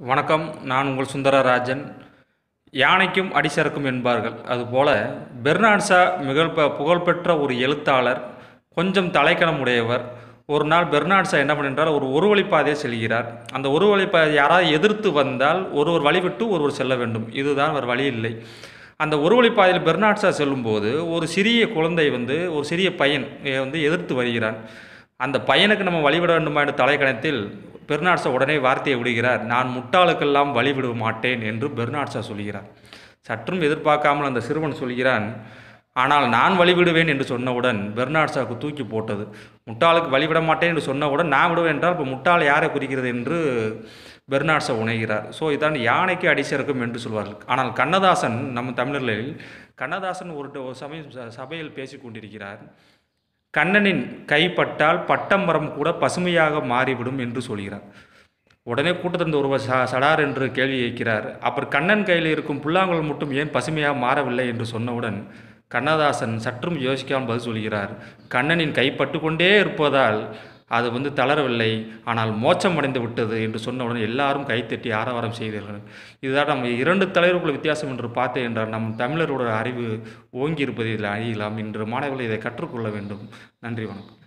வணக்கம் நான் உங்கள் சுந்தரராஜன் யானைக்கும் அடிசறுக்கும் என்பார்கள் அதுபோல பெர்னாட்ஸா மிகழ் ப- புகழ்பெற்ற ஒரு எழுத்தாளர் கொஞ்சம் தலைக்கணம் உடையவர் ஒரு நாள் பெர்னாட்ஸா என்ன பண்ணுறார் ஒரு ஒரு வழிப்பாதையை செல்கிறார் அந்த ஒரு வழிப்பாதை யாராவது எதிர்த்து வந்தால் ஒருவர் வழிவிட்டு ஒருவர் செல்ல வேண்டும் இதுதான் அவர் வழி இல்லை அந்த ஒரு வழிப்பாதையில் பெர்னாட்ஸா செல்லும்போது ஒரு சிறிய குழந்தை வந்து ஒரு சிறிய பையன் அஹ் வந்து எதிர்த்து வருகிறான் அந்த பையனுக்கு நம்ம வழிவிட வேண்டுமா என்ற தலைக்கணத்தில் பெர்னாட்ஸா உடனே வார்த்தையை விடுகிறார் நான் முட்டாளுக்கெல்லாம் வழிவிட மாட்டேன் என்று பெர்னாட்ஸா சொல்கிறார் சற்றும் எதிர்பார்க்காமல் அந்த சிறுவன் சொல்கிறான் ஆனால் நான் வழிவிடுவேன் என்று சொன்னவுடன் பெர்னாட்ஸாவுக்கு தூக்கி போட்டது முட்டாளுக்கு வழிவிட மாட்டேன் என்று சொன்னவுடன் நான் விடுவேன் என்றால் இப்போ முட்டாள் யாரை குறிக்கிறது என்று பெர்னாட்ஸா உணர்கிறார் ஸோ இதான் யானைக்கு அடிசறுக்கும் என்று சொல்வார்கள் ஆனால் கண்ணதாசன் நம்ம தமிழர்களில் கண்ணதாசன் ஒரு ஒரு சமயம் ச- சபையில் பேசிக் கொண்டிருக்கிறார் கண்ணனின் கைப்பட்டால் பட்டமரம் கூட பசுமையாக மாறிவிடும் என்று சொல்கிறார் உடனே கூட்டத்திலிருந்து ஒருவர் ச சடார் என்று கேள்வி கேட்கிறார் அப்புறம் கண்ணன் கையில் இருக்கும் புல்லாங்குழல் மட்டும் ஏன் பசுமையாக மாறவில்லை என்று சொன்னவுடன் கண்ணதாசன் சற்றும் யோசிக்காமல் பதில் சொல்கிறார் கண்ணனின் கைப்பட்டு கொண்டே இருப்பதால் அது வந்து தளரவில்லை ஆனால் மோட்சம் அடைந்து விட்டது என்று சொன்னவுடன் எல்லாரும் கைத்தட்டி ஆரவாரம் செய்தார்கள் இதுதான் நம்ம இரண்டு தலைவர்களுக்குள்ள வித்தியாசம் என்று பார்த்தேன் என்றால் நம் தமிழரோட அறிவு ஓங்கி இருப்பதை இதில் அறியலாம் இன்று மாணவர்கள் இதை கற்றுக்கொள்ள வேண்டும் நன்றி வணக்கம்